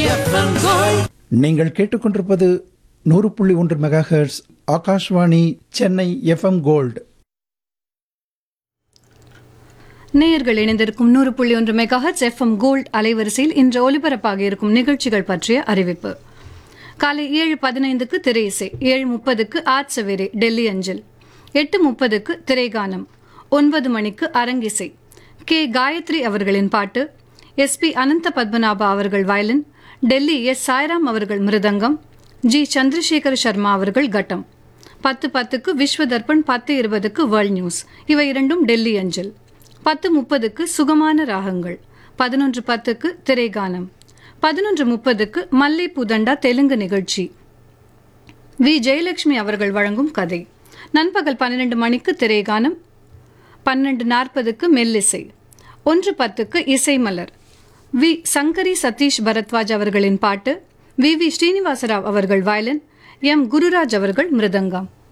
FM gold நீங்கள் கேட்டுக்கொண்டிருப்பது நூறு புள்ளி ஒன்று megahertz Akashvani Chennai FM gold நேயர்கள் இணைந்திருக்கும் நூறு புள்ளி ஒன்று மெகாஹட்ஸ் எஃப்எம் கோல்ட் அலைவரிசையில் இன்று ஒலிபரப்பாக இருக்கும் நிகழ்ச்சிகள் பற்றிய அறிவிப்பு காலை ஏழு பதினைந்துக்கு திரை இசை ஏழு முப்பதுக்கு ஆட் சவேரே டெல்லி அஞ்சல் எட்டு முப்பதுக்கு திரைகானம் ஒன்பது மணிக்கு அரங்கிசை கே காயத்ரி அவர்களின் பாட்டு எஸ்பி அனந்த பத்மநாபா அவர்கள் வயலின் டெல்லி எஸ் சாய்ராம் அவர்கள் மிருதங்கம் ஜி சந்திரசேகர் சர்மா அவர்கள் கட்டம் பத்து பத்துக்கு விஸ்வ தர்ப்பண் பத்து இருபதுக்கு வேர்ல்ட் நியூஸ் இவை இரண்டும் டெல்லி அஞ்சல் பத்து முப்பதுக்கு சுகமான ராகங்கள் பதினொன்று பத்துக்கு திரைகானம் பதினொன்று முப்பதுக்கு மல்லை புதண்டா தெலுங்கு நிகழ்ச்சி வி ஜெயலட்சுமி அவர்கள் வழங்கும் கதை நண்பகல் பன்னிரண்டு மணிக்கு திரைகானம் பன்னெண்டு நாற்பதுக்கு மெல்லிசை ஒன்று பத்துக்கு இசை மலர் வி சங்கரி சதீஷ் பரத்வாஜ் அவர்களின் பாட்டு வி வி ஸ்ரீனிவாசராவ் அவர்கள் வயலின் எம் குருராஜ் அவர்கள் மிருதங்கம்